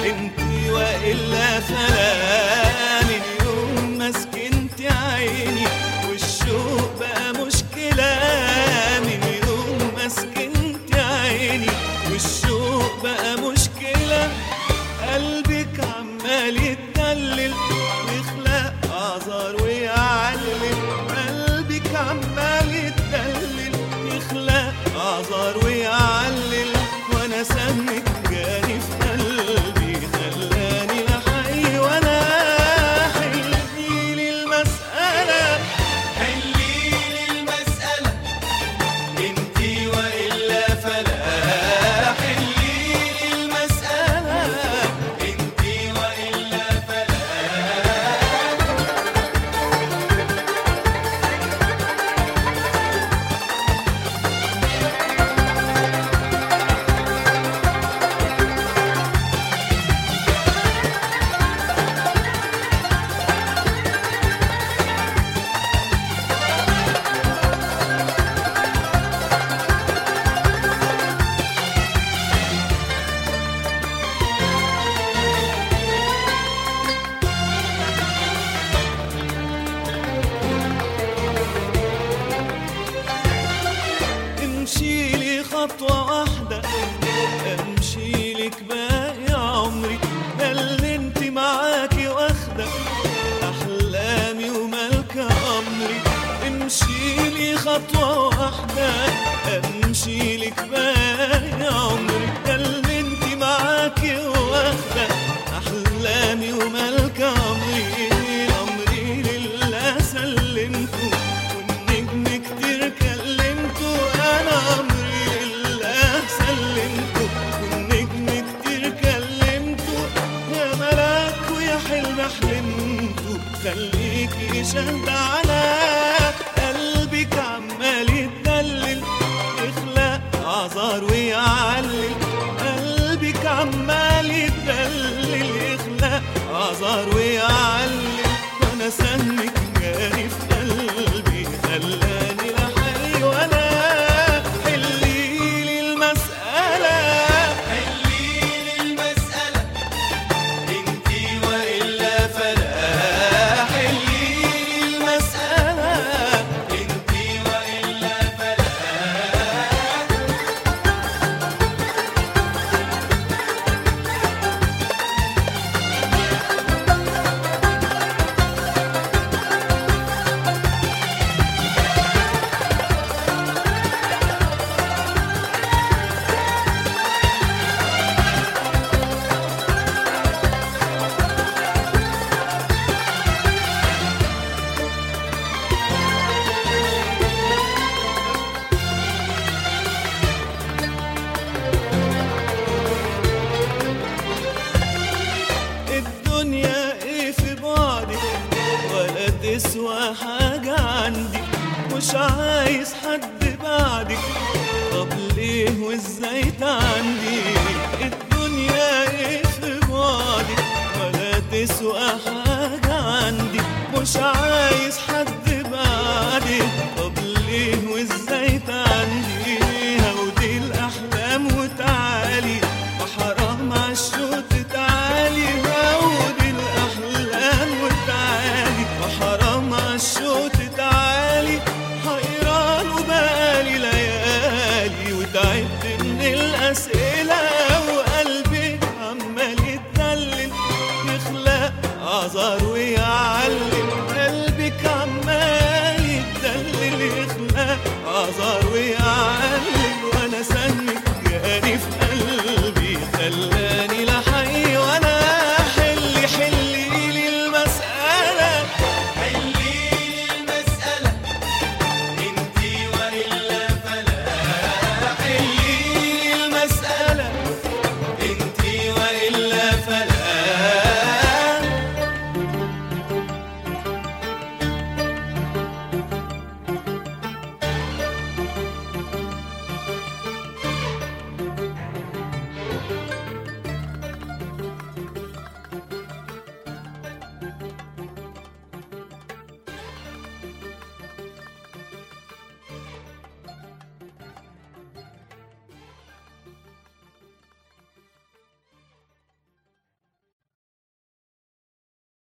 انتي والا فلا من يوم ما سكنت عيني والشوق بقى مشكلة من يوم ما سكنت عيني والشوق بقى مشكلة قلبك عمال يتدلل يخلق اعذار ويعلل قلبك عمال يتدلل يخلق اعذار ويعلل وانا سهمك جاني في قلبي خلاني لا حي ولا حلني المسألة حليلي المسألة انتي والا فلا حليلي المسألة انتي والا فلا امشي لي خطوة واحدة امشي لك باقي عمري ده اللي انت معاكي واخدة احلامي وملكة امري امشي لي خطوة واحدة امشي لك باقي عمري ده اللي انت معاكي واخدة احلامي وملكة امري امري لله سلمته والنجم كتير كلمته انا امري لله سلمته والنجم كتير كلمته يا ملاك ويا حلم حلمته خليكي شهد على قلبك عمال يتدلل يخلق اعذار ويعلل قلبك عمال يتدلل يخلق اعذار ويعلل وانا سهمك جاري في قلبي خلاني لا حي ولا حليلي المسألة حليلي المسألة انتي والا فلا حليلي المسألة انتي والا فلا الدنيا ايه في بعدك ولا تسوى حاجة عندي مش عايز حد بعدك طب ليه وازاي عندي الدنيا ايه في بعدك ولا تسوى حاجة عندي مش عايز حد بعدك طب ليه وازاي عندي هودي الاحلام وتعالي وحرام عالشوق تعالي هودي الاحلام وتعالي وحرام عالشوق تعالي حيران وبقالي ليالي وتعبت من الاسئله وقلبي عمال يتدلل يخلق اعذار ويعلي